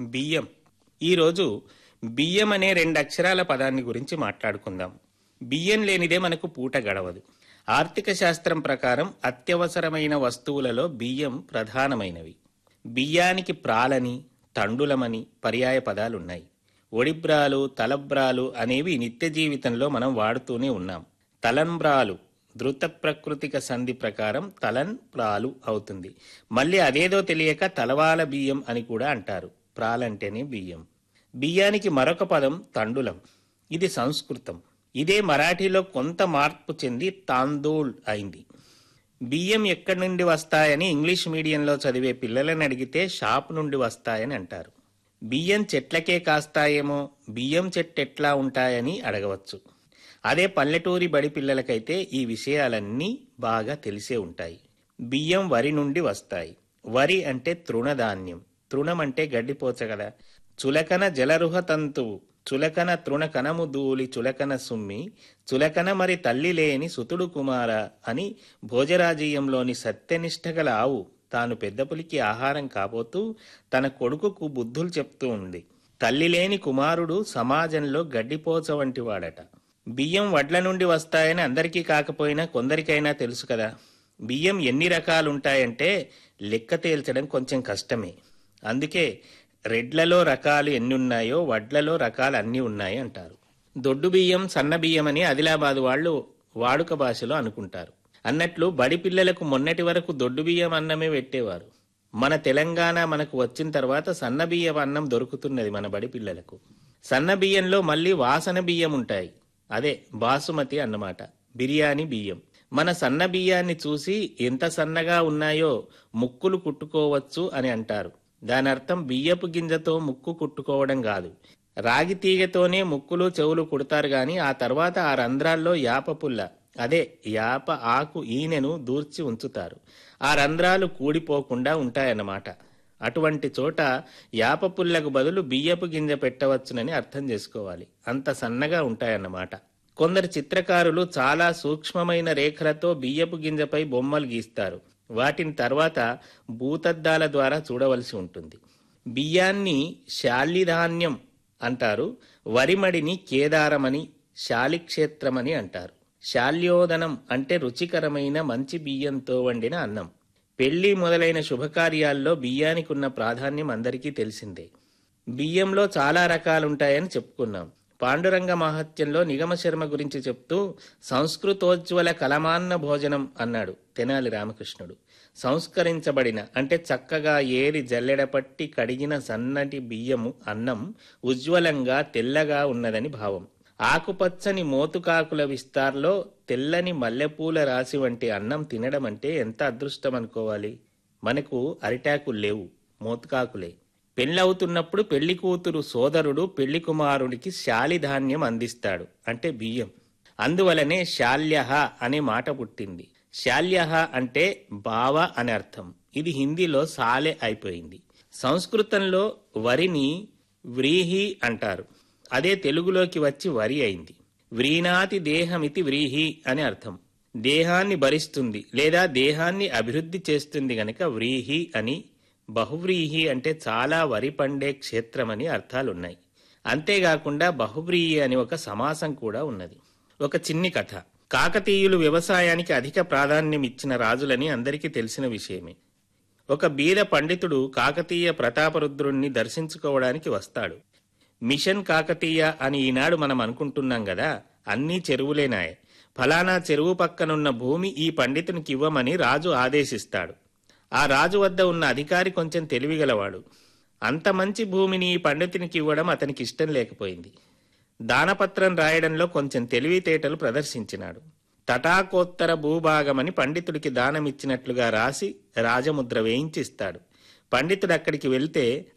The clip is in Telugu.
బియ్యం ఈరోజు బియ్యం అనే రెండు అక్షరాల పదాన్ని గురించి మాట్లాడుకుందాం బియ్యం లేనిదే మనకు పూట గడవదు ఆర్థిక శాస్త్రం ప్రకారం అత్యవసరమైన వస్తువులలో బియ్యం ప్రధానమైనవి బియ్యానికి ప్రాలని తండులమని పర్యాయ పదాలున్నాయి ఒడిబ్రాలు తలబ్రాలు అనేవి నిత్య జీవితంలో మనం వాడుతూనే ఉన్నాం తలంబ్రాలు ధృత ప్రకృతిక సంధి ప్రకారం తలన్ ప్రాలు అవుతుంది మళ్ళీ అదేదో తెలియక తలవాల బియ్యం అని కూడా అంటారు ప్రాలంటేనే బియ్యం బియ్యానికి మరొక పదం తండులం ఇది సంస్కృతం ఇదే మరాఠీలో కొంత మార్పు చెంది తాందూల్ అయింది బియ్యం ఎక్కడి నుండి వస్తాయని ఇంగ్లీష్ మీడియంలో చదివే పిల్లలని అడిగితే షాప్ నుండి వస్తాయని అంటారు బియ్యం చెట్లకే కాస్తాయేమో బియ్యం చెట్టు ఎట్లా ఉంటాయని అడగవచ్చు అదే పల్లెటూరి బడి పిల్లలకైతే ఈ విషయాలన్నీ బాగా తెలిసే ఉంటాయి బియ్యం వరి నుండి వస్తాయి వరి అంటే తృణధాన్యం తృణం అంటే గడ్డిపోచ కదా చులకన జలరుహ తంతువు చులకన తృణ కనము దూలి చులకన సుమ్మి చులకన మరి తల్లి లేని సుతుడు కుమార అని భోజరాజీయంలోని సత్యనిష్ట గల ఆవు తాను పెద్ద పులికి ఆహారం కాబోతూ తన కొడుకుకు బుద్ధులు చెప్తూ ఉంది తల్లి లేని కుమారుడు సమాజంలో గడ్డిపోచ వంటి వాడట బియ్యం వడ్ల నుండి వస్తాయని అందరికీ కాకపోయినా కొందరికైనా తెలుసు కదా బియ్యం ఎన్ని రకాలుంటాయంటే లెక్క తేల్చడం కొంచెం కష్టమే అందుకే రెడ్లలో రకాలు ఎన్ని ఉన్నాయో వడ్లలో రకాలు అన్ని ఉన్నాయి అంటారు దొడ్డు బియ్యం సన్న బియ్యం అని ఆదిలాబాద్ వాళ్ళు వాడుక భాషలో అనుకుంటారు అన్నట్లు బడి పిల్లలకు మొన్నటి వరకు దొడ్డు బియ్యం అన్నమే పెట్టేవారు మన తెలంగాణ మనకు వచ్చిన తర్వాత సన్న బియ్యం అన్నం దొరుకుతున్నది మన బడి పిల్లలకు సన్న బియ్యంలో మళ్ళీ వాసన బియ్యం ఉంటాయి అదే బాసుమతి అన్నమాట బిర్యానీ బియ్యం మన సన్న బియ్యాన్ని చూసి ఎంత సన్నగా ఉన్నాయో ముక్కులు కుట్టుకోవచ్చు అని అంటారు దాని అర్థం బియ్యపు గింజతో ముక్కు కుట్టుకోవడం కాదు రాగి తీగతోనే ముక్కులు చెవులు కుడతారు గాని ఆ తర్వాత ఆ రంధ్రాల్లో యాప పుల్ల అదే యాప ఆకు ఈనెను దూర్చి ఉంచుతారు ఆ రంధ్రాలు కూడిపోకుండా ఉంటాయన్నమాట అటువంటి చోట యాప పుల్లకు బదులు బియ్యపు గింజ పెట్టవచ్చునని అర్థం చేసుకోవాలి అంత సన్నగా ఉంటాయన్నమాట కొందరు చిత్రకారులు చాలా సూక్ష్మమైన రేఖలతో బియ్యపు గింజపై బొమ్మలు గీస్తారు వాటిని తర్వాత భూతద్దాల ద్వారా చూడవలసి ఉంటుంది బియ్యాన్ని శాలిధాన్యం అంటారు వరిమడిని కేదారమని శాలిక్షేత్రమని అంటారు శాల్యోదనం అంటే రుచికరమైన మంచి బియ్యంతో వండిన అన్నం పెళ్లి మొదలైన శుభకార్యాల్లో బియ్యానికి ఉన్న ప్రాధాన్యం అందరికీ తెలిసిందే బియ్యంలో చాలా రకాలుంటాయని చెప్పుకున్నాం పాండురంగ మహత్యంలో నిగమ శర్మ గురించి చెప్తూ సంస్కృతోజ్వల కలమాన్న భోజనం అన్నాడు తెనాలి రామకృష్ణుడు సంస్కరించబడిన అంటే చక్కగా ఏరి జల్లెడపట్టి కడిగిన సన్నటి బియ్యము అన్నం ఉజ్వలంగా తెల్లగా ఉన్నదని భావం ఆకుపచ్చని మోతుకాకుల విస్తార్లో తెల్లని మల్లెపూల రాశి వంటి అన్నం తినడం అంటే ఎంత అదృష్టం అనుకోవాలి మనకు అరిటాకులు లేవు మోతుకాకులే పెళ్ళవుతున్నప్పుడు పెళ్లి కూతురు సోదరుడు పెళ్లి కుమారుడికి శాలిధాన్యం అందిస్తాడు అంటే బియ్యం అందువలనే శాల్యహ అనే మాట పుట్టింది శాల్యహ అంటే బావ అని అర్థం ఇది హిందీలో సాలె అయిపోయింది సంస్కృతంలో వరిని వ్రీహి అంటారు అదే తెలుగులోకి వచ్చి వరి అయింది వ్రీనాతి దేహమితి వ్రీహి అని అర్థం దేహాన్ని భరిస్తుంది లేదా దేహాన్ని అభివృద్ధి చేస్తుంది గనక వ్రీహి అని బహువ్రీహి అంటే చాలా వరి పండే క్షేత్రమని అర్థాలున్నాయి అంతేకాకుండా బహువ్రీహి అని ఒక సమాసం కూడా ఉన్నది ఒక చిన్ని కథ కాకతీయులు వ్యవసాయానికి అధిక ప్రాధాన్యం ఇచ్చిన రాజులని అందరికీ తెలిసిన విషయమే ఒక బీద పండితుడు కాకతీయ ప్రతాపరుద్రుణ్ణి దర్శించుకోవడానికి వస్తాడు మిషన్ కాకతీయ అని ఈనాడు మనం అనుకుంటున్నాం కదా అన్నీ చెరువులేనాయే ఫలానా చెరువు పక్కనున్న భూమి ఈ పండితునికి ఇవ్వమని రాజు ఆదేశిస్తాడు ఆ రాజు వద్ద ఉన్న అధికారి కొంచెం తెలివిగలవాడు అంత మంచి భూమిని ఈ పండితునికి ఇవ్వడం అతనికి ఇష్టం లేకపోయింది దానపత్రం రాయడంలో కొంచెం తెలివితేటలు ప్రదర్శించినాడు తటాకోత్తర భూభాగమని పండితుడికి దానమిచ్చినట్లుగా రాసి రాజముద్ర వేయించిస్తాడు పండితుడు అక్కడికి వెళ్తే